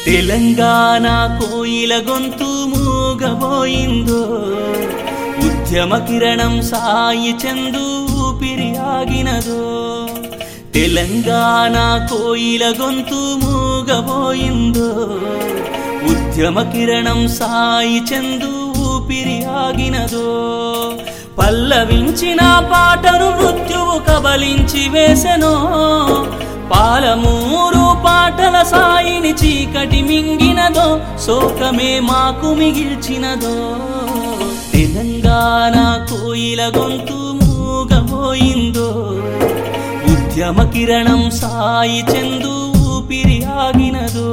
తెలంగాణ కోయిల గొంతు మూగబోయిందో ఉద్యమ కిరణం సాయి చందు ఊపిరి ఆగినదో తెలంగాణ కోయిల గొంతు మూగబోయిందో ఉద్యమ కిరణం సాయి చందు ఊపిరి ఆగినదో పల్లవించిన పాటను మృత్యువు కబలించి వేసెనో పాలమూరు పాటల సాయిని చీకటి మింగినదో శోకమే మాకు మిగిల్చినదో తెలంగాణ కోయిల గొంతు మూగబోయిందో ఉద్యమ కిరణం సాయి చందు ఊపిరి ఆగినదో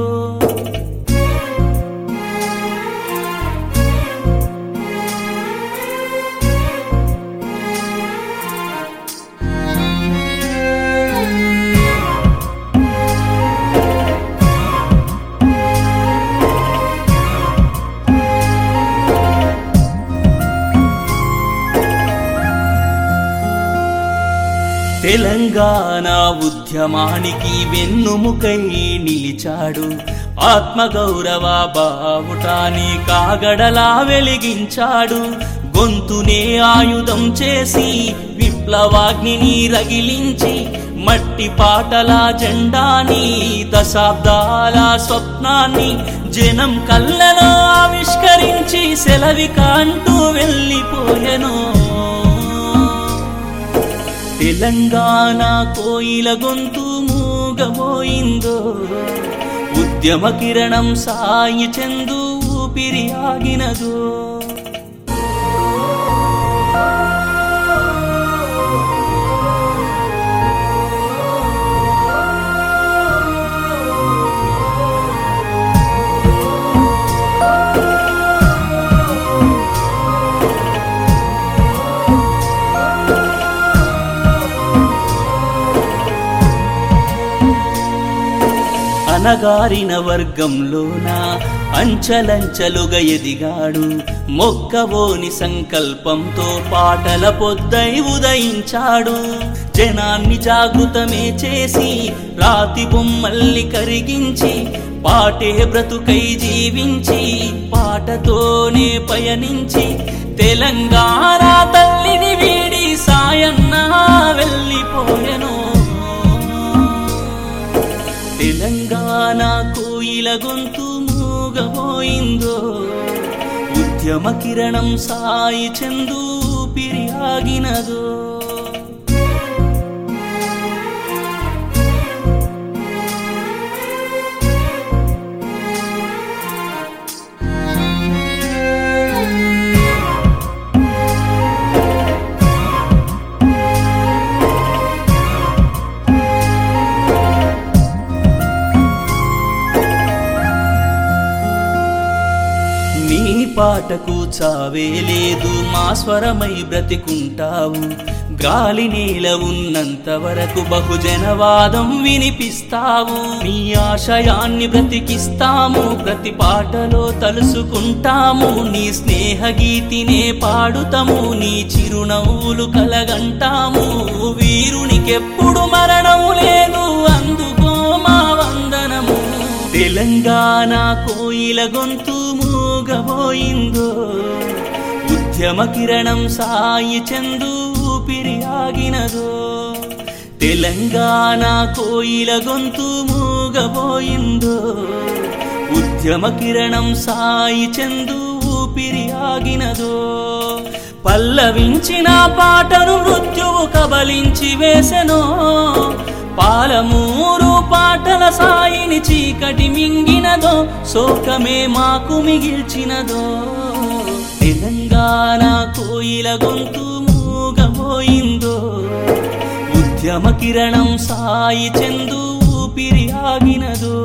తెలంగాణ ఉద్యమానికి వెన్నుముకై నిలిచాడు ఆత్మగౌరవ బావుటాని కాగడలా వెలిగించాడు గొంతునే ఆయుధం చేసి విప్లవాగ్నిని రగిలించి మట్టి పాటల జెండాని దశాబ్దాల స్వప్నాన్ని జనం కళ్ళలో ఆవిష్కరించి సెలవిక అంటూ వెళ్ళిపోయెను తెలంగాణ కోయిల గొంతు మూగబోయిందో ఉద్యమ కిరణం సాయి చందు ఊపిరి ఆగినదో అనగారిన వర్గంలోన అంచలంచలుగా ఎదిగాడు మొక్కవోని సంకల్పంతో పాటల పొద్దై ఉదయించాడు జనాన్ని జాగృతమే చేసి రాతి బొమ్మల్ని కరిగించి పాటే బ్రతుకై జీవించి పాటతోనే పయనించి తెలంగాణ తల్లిని వీడి సాయన్న వెళ్ళిపోయెను తెలంగాణ కోయిల గొంతు మూగబోయిందో ఉద్యమ కిరణం సాయి చందు ఊపిరి ఆగినదో నీ పాటకు చావే లేదు మా స్వరమై బ్రతికుంటావు గాలి నేల ఉన్నంత వరకు బహుజనవాదం వినిపిస్తావు నీ ఆశయాన్ని బ్రతికిస్తాము ప్రతి పాటలో తలుసుకుంటాము నీ స్నేహ గీతినే పాడుతాము నీ చిరునవ్వులు కలగంటాము వీరునికెప్పుడు మరణం లేదు అందుకో మా వందనము తెలంగాణ కోయిల గొంతు మూగబోయిందో ఉద్యమ కిరణం సాయి చందు ఊపిరి ఆగినదో తెలంగాణ కోయిల గొంతు మూగబోయిందో ఉద్యమ కిరణం సాయి చందు ఊపిరి ఆగినదో పల్లవించిన పాటను మృత్యువు కబలించి వేసెనో పాలమూరు పాటల సాయిని చీకటి మింగినదో శోకమే మాకు మిగిల్చినదో తెలంగాణ కోయిల గొంతు మూగబోయిందో ఉద్యమ కిరణం సాయి చందు ఊపిరి ఆగినదో